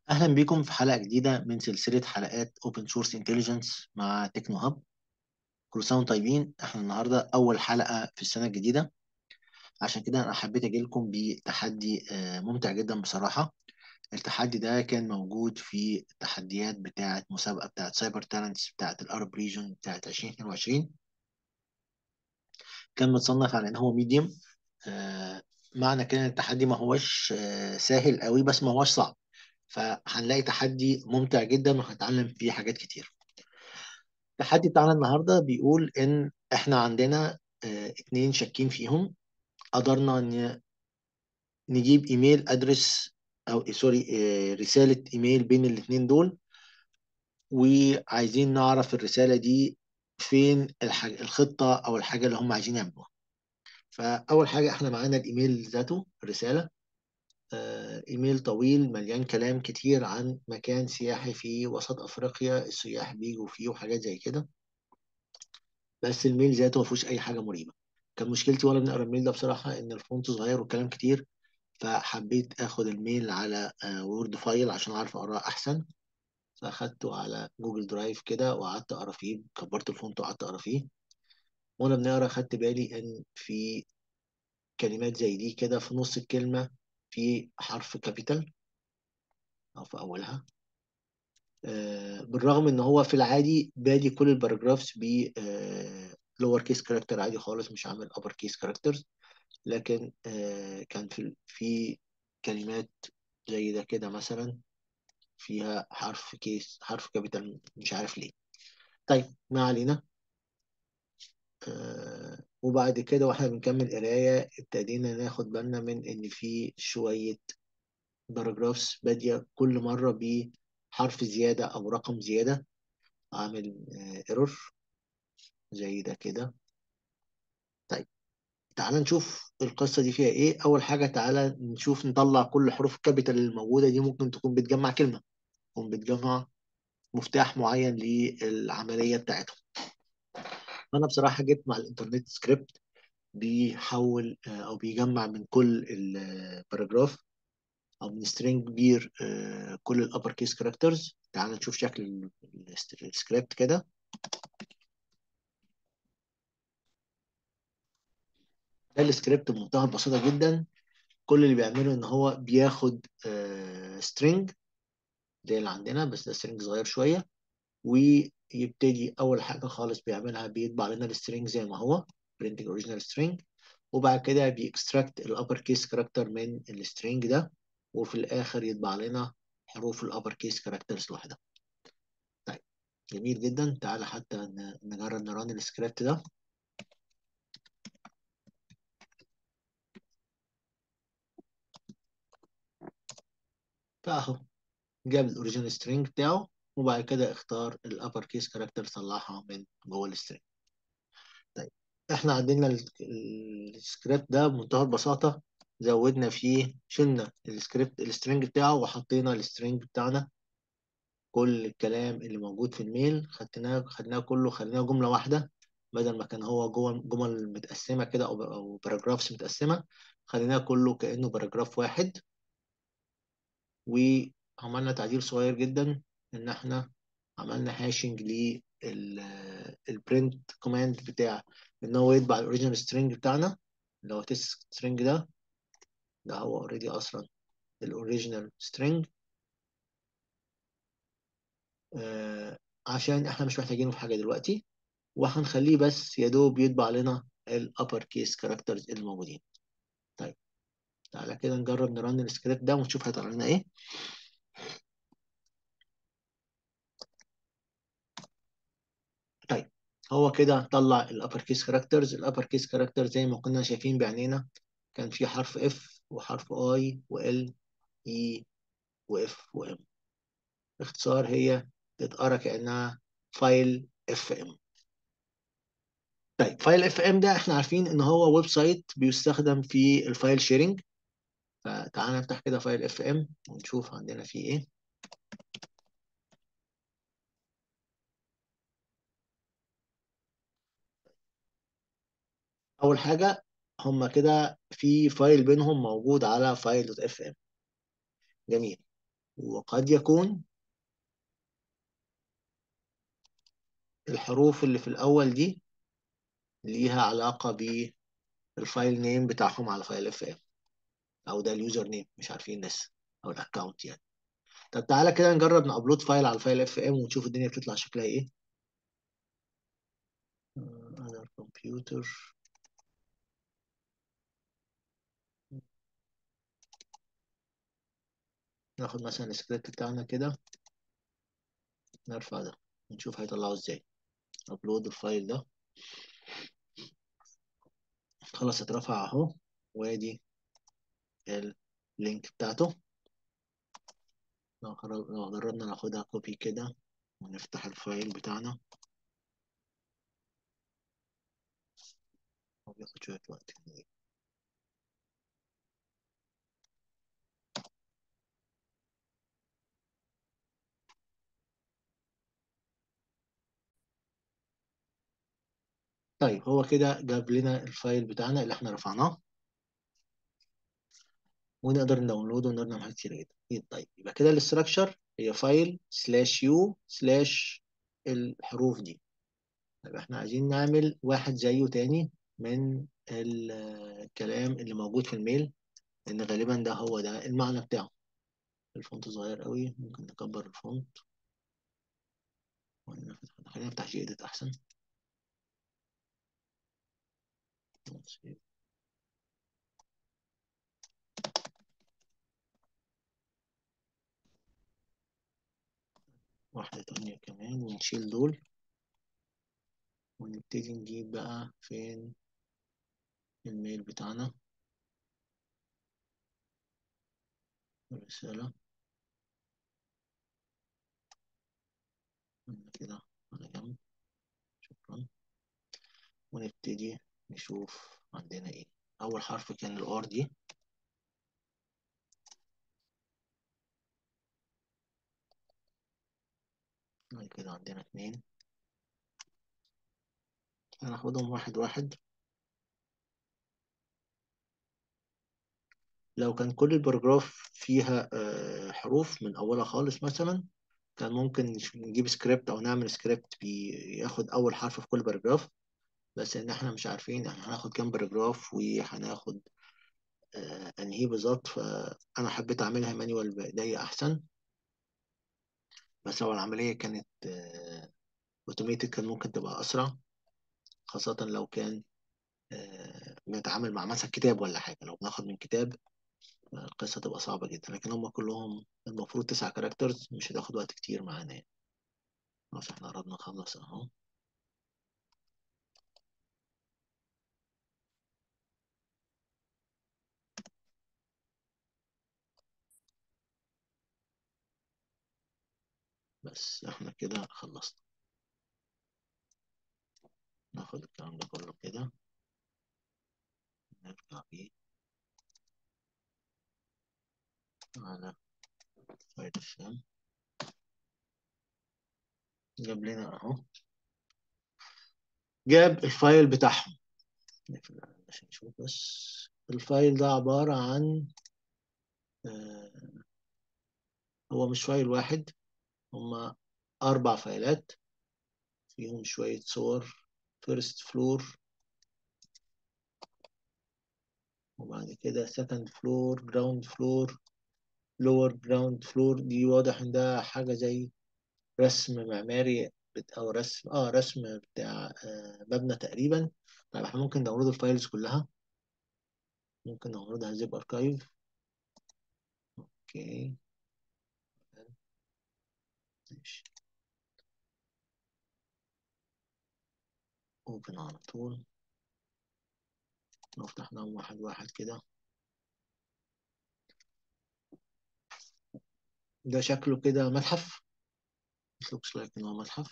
أهلا بكم في حلقة جديدة من سلسلة حلقات Open Source Intelligence مع تكنو هاب كل سنة وانتم طيبين احنا النهاردة أول حلقة في السنة الجديدة عشان كده أنا حبيت أجي لكم بتحدي آه، ممتع جدا بصراحة التحدي ده كان موجود في التحديات بتاعة مسابقة بتاعة سايبر تالنتس بتاعة الأرب ريجون بتاعة 2022 كان متصنف على إن هو ميديوم معنى كده إن التحدي ما هوش آه، سهل قوي بس ما هوش صعب فهنلاقي تحدي ممتع جدا وهنتعلم فيه حاجات كتير التحدي بتاعنا النهارده بيقول ان احنا عندنا اه اتنين شاكين فيهم قدرنا ن- نجيب ايميل ادرس او سوري اه رسالة ايميل بين الاتنين دول وعايزين نعرف الرسالة دي فين الحاجة الخطة او الحاجة اللي هم عايزين يعملوها فاول حاجة احنا معانا الايميل ذاته الرسالة اه ايميل طويل مليان كلام كتير عن مكان سياحي في وسط افريقيا السياح بيجوا فيه وحاجات زي كده بس الميل ذاته ما فيهوش اي حاجه مريبه كان مشكلتي وانا بنقرا الميل ده بصراحه ان الفونت صغير والكلام كتير فحبيت اخد الميل على وورد فايل عشان اعرف اقراه احسن فاخدته على جوجل درايف كده وقعدت اقرا فيه كبرت الفونت وقعدت اقرا فيه وانا بنقرا خدت بالي ان في كلمات زي دي كده في نص الكلمه في حرف كابيتال او في اولها آه، بالرغم ان هو في العادي بادي كل الباراجرافز ب لور كيس كاركتر عادي خالص مش عامل ابر كيس كاركترز لكن آه، كان في في كلمات زي ده كده مثلا فيها حرف كيس حرف كابيتال مش عارف ليه طيب ما علينا آه، وبعد كده واحنا بنكمل قراية ابتدينا ناخد بالنا من ان في شوية باراجرافز بادية كل مرة بحرف زيادة او رقم زيادة عامل ايرور زي ده كده طيب تعال نشوف القصة دي فيها ايه اول حاجة تعالى نشوف نطلع كل حروف الكابيتال الموجودة دي ممكن تكون بتجمع كلمة تكون بتجمع مفتاح معين للعملية بتاعتهم فانا بصراحة جبت مع الانترنت سكريبت بيحول آه، او بيجمع من كل الباراجراف او من سترينج كبير آه، كل الابر كيس كاركترز تعال نشوف شكل ال- ال- السكريبت كده ده السكريبت بمنتهى البساطة جدا كل اللي بيعمله ان هو بياخد سترينج زي اللي عندنا بس ده سترينج صغير شويه ويبتدي اول حاجه خالص بيعملها بيطبع لنا السترينج زي ما هو printing original string وبعد كده بيكستراكت الابر كيس كاركتر من السترينج ده وفي الاخر يطبع لنا حروف الابر كيس كاركترز لوحدها طيب جميل جدا تعالى حتى ن- نجرب نران السكريبت ده فاهو جاب الاوريجينال سترينج بتاعه وبعد كده اختار الابر كيس كاركتر طلعها من جوه السترينج طيب احنا عندنا ال- السكريبت ده بمنتهى البساطة زودنا فيه شلنا السكريبت السترنج بتاعه وحطينا السترنج بتاعنا كل الكلام اللي موجود في الميل خدناه خدناه كله خليناه جملة واحدة بدل ما كان هو جوه جمل متقسمة كده أو أو باراجرافز متقسمة خليناه كله كأنه باراجراف واحد وعملنا تعديل صغير جدا إن احنا عملنا هاشنج للبرنت كوماند بتاع ان هو يطبع الاوريجينال سترينج بتاعنا اللي هو تيست سترينج ده ده هو اوريدي اصلا الاوريجينال سترينج آه عشان احنا مش محتاجينه في حاجه دلوقتي وهنخليه بس يا دوب يطبع لنا الابر كيس كاركترز الموجودين طيب تعالى كده نجرب نرن السكريبت ده ونشوف هيطلع لنا ايه طيب هو كده طلع الابر كيس كاركترز الابر كيس كاركترز زي ما كنا شايفين بعينينا كان في حرف اف وحرف اي وال اي واف وام باختصار هي تتقرا كانها فايل اف ام طيب فايل اف ام ده احنا عارفين ان هو ويب سايت بيستخدم في الفايل شيرنج فتعالى نفتح كده فايل اف ام ونشوف عندنا فيه ايه اول حاجه هما كده في فايل بينهم موجود على فايل دوت اف ام جميل وقد يكون الحروف اللي في الأول دي ليها علاقة بالفايل نيم بتاعهم على فايل اف ام أو ده اليوزر نيم مش عارفين لسه أو الأكونت يعني طب تعالى كده نجرب نابلود فايل على الفايل اف ام ونشوف الدنيا بتطلع شكلها ايه other computer ناخد مثلا السكريبت بتاعنا كده نرفع ده ونشوف هيطلعه ازاي ابلود الفايل ده خلاص اترفع اهو وادي اللينك بتاعته لو خرج- لو جربنا ناخدها كوبي كده ونفتح الفايل بتاعنا هو بياخد شوية وقت طيب هو كده جاب لنا الفايل بتاعنا اللي احنا رفعناه ونقدر نداونلوده ونقدر نعمل حاجات كتير جدا إيه طيب يبقى كده الاستراكشر هي فايل سلاش يو سلاش الحروف دي طيب احنا عايزين نعمل واحد زيه تاني من الكلام اللي موجود في الميل لان غالبا ده هو ده المعنى بتاعه الفونت صغير قوي ممكن نكبر الفونت خلينا نفتح جي اديت احسن واحدة تانية كمان ونشيل دول ونبتدي نجيب بقى فين الميل بتاعنا الرسالة كده على جنب شكرا ونبتدي نشوف عندنا ايه أول حرف كان الار دي بعد كده عندنا اتنين هناخدهم واحد واحد لو كان كل الباراجراف فيها آه، حروف من أولها خالص مثلا كان ممكن نش- نجيب سكريبت أو نعمل سكريبت بياخد أول حرف في كل باراجراف بس إن إحنا مش عارفين إحنا هناخد كام باراجراف وهناخد آه، أنهي بالظبط فأنا حبيت أعملها مانيوال بإيديا أحسن بس لو العملية كانت أوتوميتد كان ممكن تبقى أسرع خاصة لو كان آه، بنتعامل مع مثلا كتاب ولا حاجة لو بناخد من كتاب آه، القصة تبقى صعبة جدا لكن هم كلهم المفروض تسع كاركترز مش هتاخد وقت كتير معانا يعني خلاص احنا قربنا نخلص اهو بس احنا كده خلصنا ناخد الكلام ده كله كده نرجع بيه على فايل الشام جاب لنا اهو جاب الفايل بتاعهم نقفل عشان نشوف بس الفايل ده عبارة عن آه، هو مش فايل واحد هما أربع فايلات فيهم شوية صور فيرست فلور وبعد كده سكند فلور جراوند فلور لور جراوند فلور دي واضح ان ده حاجة زي رسم معماري بت- او رسم اه رسم بتاع آه مبنى تقريبا طيب احنا ممكن ناخد الفايلز كلها ممكن ناخدها زيب اركايف اوكي ماشي اوبن على طول لو فتحناهم واحد واحد كده ده شكله كده متحف it looks like ان هو متحف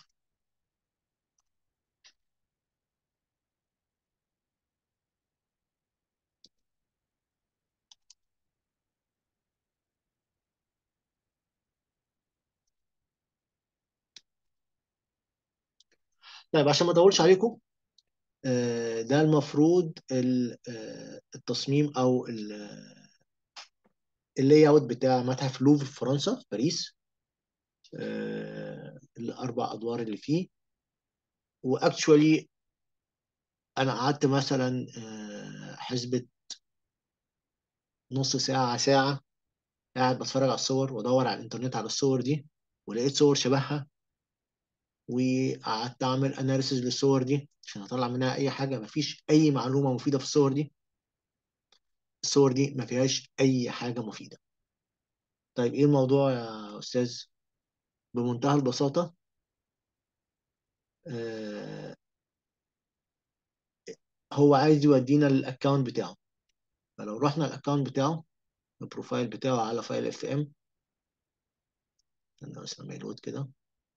طيب عشان ما اطولش عليكم آه، ده المفروض ال- آه، التصميم او ال- اللاي اوت بتاع متحف لوفر في فرنسا في باريس آه، الاربع ادوار اللي فيه واكشولي انا قعدت مثلا آه، حسبة نص ساعة ساعة قاعد بتفرج على الصور وادور على الانترنت على الصور دي ولقيت صور شبهها وقعدت اعمل اناليسز للصور دي عشان اطلع منها اي حاجة مفيش اي معلومة مفيدة في الصور دي الصور دي ما فيهاش اي حاجة مفيدة طيب ايه الموضوع يا استاذ بمنتهى البساطة آه، هو عايز يودينا للاكونت بتاعه فلو رحنا الاكونت بتاعه البروفايل بتاعه على فايل اف ام انا بس لما يلود كده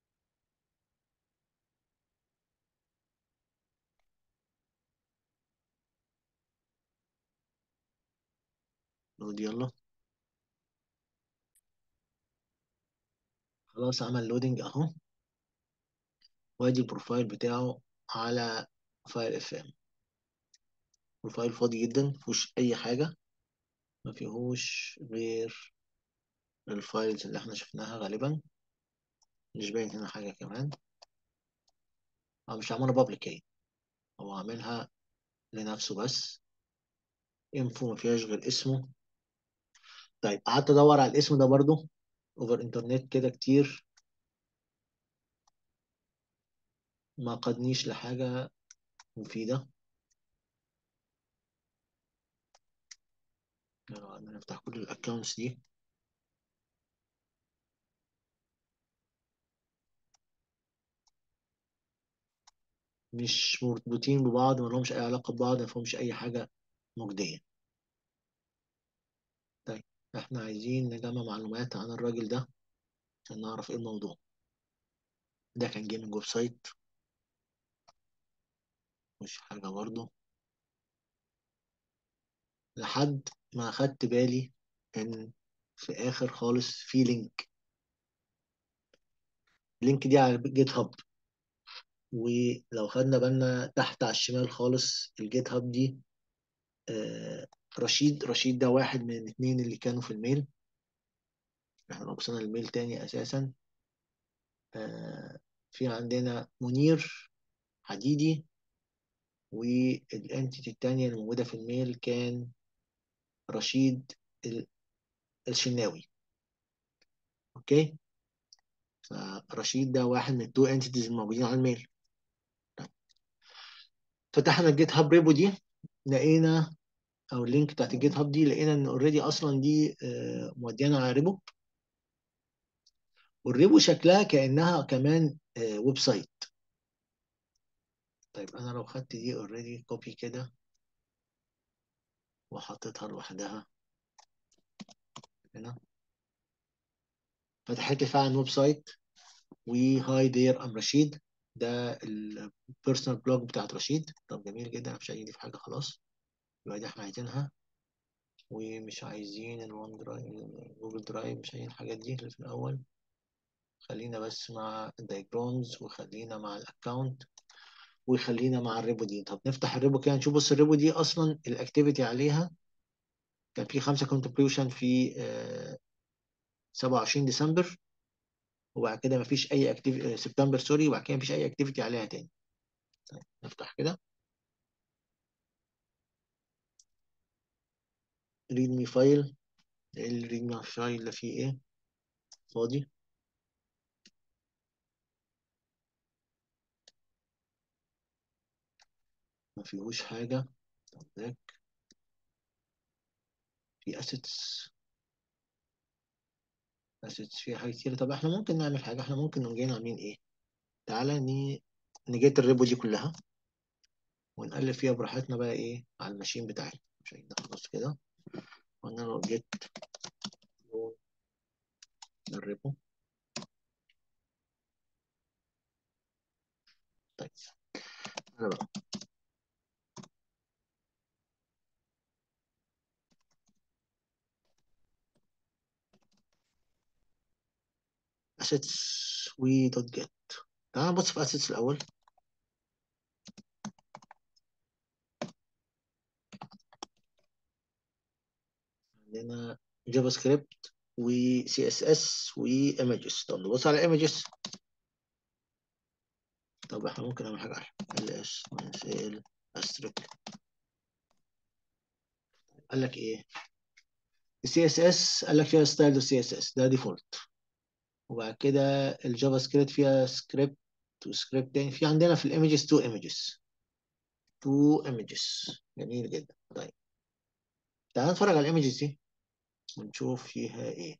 لود يلا خلاص عمل لودنج اهو وادي البروفايل بتاعه على فايل اف ام بروفايل فاضي جدا مفيهوش اي حاجة ما فيهوش غير الفايلز اللي احنا شفناها غالبا مش باين هنا حاجة كمان هو مش عاملها بابليك هو عاملها لنفسه بس انفو ما فيهاش غير اسمه طيب قعدت ادور على الاسم ده برضو اوفر انترنت كده كتير ما قادنيش لحاجة مفيدة يلا نفتح كل الاكونتس دي مش مرتبطين ببعض ما لهمش اي علاقة ببعض ما فيهمش اي حاجة مجدية طيب احنا عايزين نجمع معلومات عن الراجل ده عشان نعرف ايه الموضوع ده كان جيمنج ويب سايت مش حاجة برضه لحد ما أخدت بالي إن في آخر خالص في لينك اللينك دي على جيت هاب ولو خدنا بالنا تحت على الشمال خالص الجيت هاب دي آه رشيد رشيد ده واحد من الاثنين اللي كانوا في الميل احنا لو بصينا الميل تاني أساسا آه في عندنا منير حديدي والانتيتي التانية اللي موجودة في الميل كان رشيد ال- الشناوي اوكي فرشيد ده واحد من التو انتيتيز الموجودين على الميل فتحنا الجيت هاب ريبو دي لقينا او اللينك بتاعت الجيت هاب دي لقينا ان اوريدي اصلا دي آه، موديانا على ريبو والريبو شكلها كانها كمان آه، ويب سايت طيب انا لو خدت دي اوريدي كوبي كده وحطيتها لوحدها هنا فتحت لي فعلا ويب سايت وهاي دير ام رشيد ده البيرسونال بلوج بتاعت رشيد طب جميل جدا مش عايزين دي في حاجه خلاص يبقى دي احنا عايزينها ومش عايزين الون درايف جوجل درايف مش عايزين الحاجات دي اللي في الاول خلينا بس مع الدايجرامز وخلينا مع الاكونت وخلينا مع الريبو دي طب نفتح الريبو كده نشوف بص الريبو دي اصلا الاكتيفيتي عليها كان في خمسة كونتريبيوشن في آه، 27 ديسمبر وبعد كده مفيش اي اكتيفيتي سبتمبر سوري وبعد كده مفيش اي اكتيفيتي عليها تاني طيب نفتح كده ريد مي فايل الريد مي فايل ده فيه ايه فاضي ما فيهوش حاجة طب باك في اسيتس اسيتس فيها حاجات كتير طب احنا ممكن نعمل حاجة احنا ممكن نقوم جايين عاملين ايه تعالى ن- نجيت الريبو دي كلها ونقلب فيها براحتنا بقى ايه على الماشين بتاعتنا مش هيدا خلاص كده قلنا له جيت الريبو طيب انا بقى assets و دوت جيت تعال نبص في assets الاول عندنا جافا سكريبت وسي اس اس وايمجز طب نبص على ايمجز طب احنا ممكن نعمل حاجه احلى ال اس ال استريك قال لك ايه السي اس اس قال لك فيها ستايل السي اس اس ده ديفولت وبعد كده الجافا سكريبت فيها سكريبت وسكريبت تاني في عندنا في الايمجز تو ايمجز تو ايمجز جميل جدا طيب تعال نتفرج على الايمجز دي ونشوف فيها ايه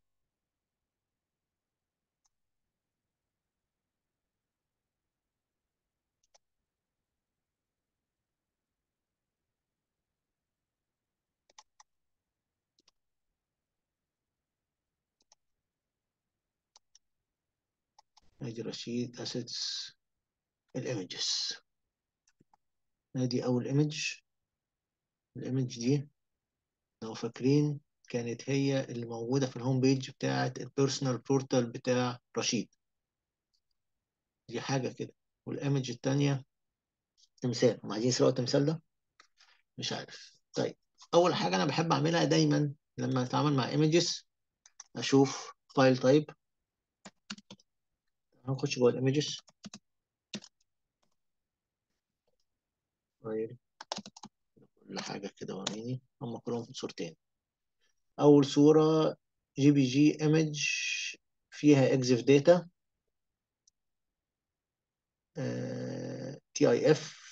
ادي رشيد اسيتس الايمجز ادي اول ايمج الايمج دي لو فاكرين كانت هي اللي موجودة في الهوم بيج بتاعة البيرسونال بورتال بتاع رشيد دي حاجة كده والايمج التانية تمثال هم عايزين يسرقوا التمثال ده مش عارف طيب اول حاجة انا بحب اعملها دايما لما اتعامل مع ايمجز اشوف فايل تايب هنخش جوه الايمجز فايل كل حاجة كده وريني هم كلهم في صورتين اول صورة جي بي جي ايمج فيها اكزف داتا تي اي اف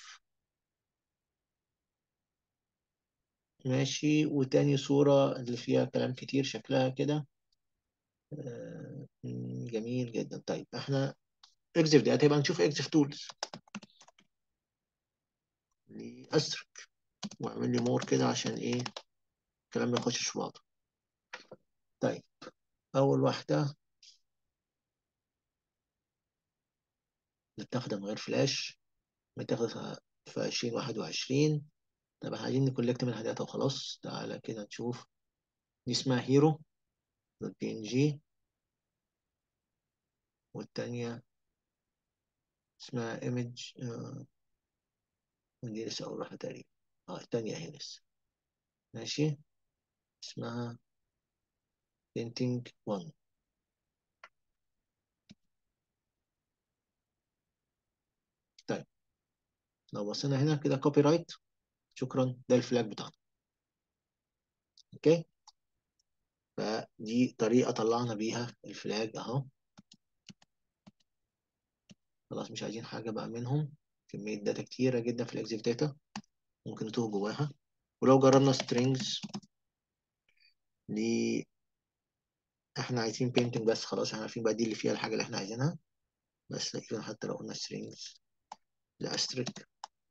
ماشي وتاني صورة اللي فيها كلام كتير شكلها كده آه، مم، جميل جدا طيب احنا اكزف داتا يبقى نشوف اكزف تولز لأسترك واعمل لي مور كده عشان ايه الكلام ما يخشش في بعضه طيب اول واحدة متاخدة من غير فلاش متاخدة في عشرين واحد وعشرين طب احنا عايزين نكولكت منها داتا وخلاص تعالى كده نشوف دي اسمها هيرو دوت بي ان جي والتانية اسمها ايمج آه دي لسه اول واحدة تقريبا اه التانية اهي لسه ماشي اسمها painting 1 طيب لو بصينا هنا كده كوبي رايت شكرا ده الفلاج بتاعنا اوكي فدي طريقة طلعنا بيها الفلاج اهو خلاص مش عايزين حاجة بقى منهم كمية داتا كتيرة جدا في الاكزيف داتا ممكن نتوه جواها ولو جربنا strings ل احنا عايزين painting بس خلاص احنا عارفين بقى دي اللي فيها الحاجة اللي احنا عايزينها بس تقريبا حتى لو قلنا strings لاستريك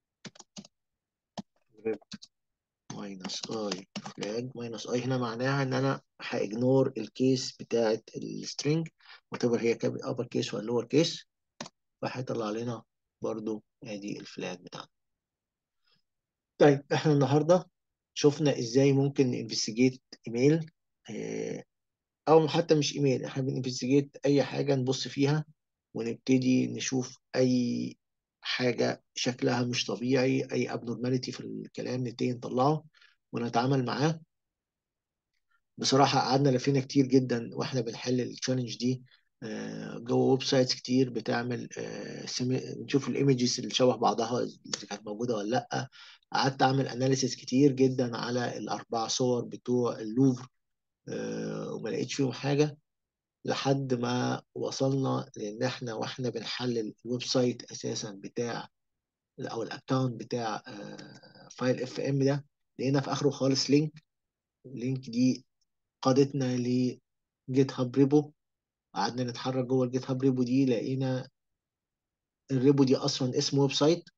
ماينس اي فلاج ماينس اي هنا معناها ان انا هاجنور الكيس بتاعت السترينج وتبقى هي ابر كيس ولا لور كيس فهيطلع لنا برضو ادي الفلاج بتاعنا طيب احنا النهارده شفنا ازاي ممكن انفستيجيت ايميل اه او حتى مش ايميل احنا بننفستيجيت اي حاجه نبص فيها ونبتدي نشوف اي حاجه شكلها مش طبيعي اي ابنورماليتي في الكلام نبتدي نطلعه ونتعامل معاه بصراحه قعدنا لفينا كتير جدا واحنا بنحل التشالنج دي جوه ويب سايتس كتير بتعمل نشوف الايمجز اللي شبه بعضها اذا كانت موجوده ولا لا قعدت اعمل اناليسيس كتير جدا على الاربع صور بتوع اللوفر وما لقيتش فيهم حاجه لحد ما وصلنا لان احنا واحنا بنحلل الويب سايت اساسا بتاع او الاكونت بتاع فايل اف ام ده لقينا في اخره خالص لينك اللينك دي قادتنا لجيت هاب ريبو قعدنا نتحرك جوه الجيت هاب ريبو دي لقينا الريبو دي اصلا اسم ويب سايت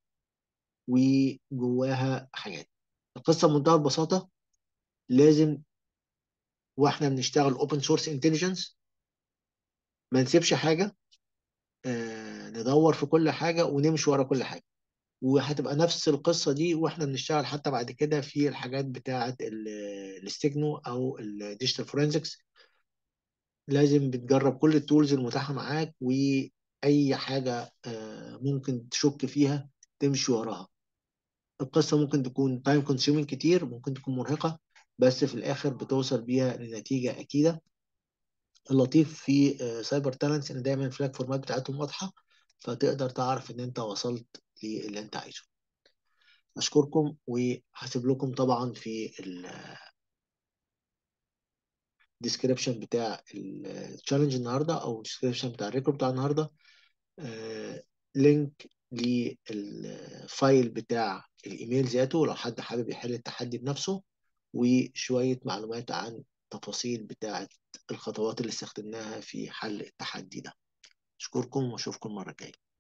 وجواها حاجات القصه بمنتهى البساطه لازم واحنا بنشتغل اوبن سورس انتليجنس ما نسيبش حاجه آه ندور في كل حاجه ونمشي ورا كل حاجه وهتبقى نفس القصه دي واحنا بنشتغل حتى بعد كده في الحاجات بتاعه الاستجنو او الديجيتال فورنزكس لازم بتجرب كل التولز المتاحه معاك واي حاجه آه ممكن تشك فيها تمشي وراها القصه ممكن تكون تايم كونسيومينج كتير ممكن تكون مرهقه بس في الاخر بتوصل بيها لنتيجه اكيده اللطيف في سايبر تالنتس ان دايما الفلاج فورمات بتاعتهم واضحه فتقدر تعرف ان انت وصلت للي انت عايزه اشكركم وهسيب لكم طبعا في الديسكريبشن بتاع التشالنج النهارده او الديسكريبشن بتاع الريكورد بتاع النهارده آه، لينك للفايل بتاع الايميل ذاته لو حد حابب يحل التحدي بنفسه وشويه معلومات عن التفاصيل بتاعه الخطوات اللي استخدمناها في حل التحدي ده اشكركم واشوفكم المره الجايه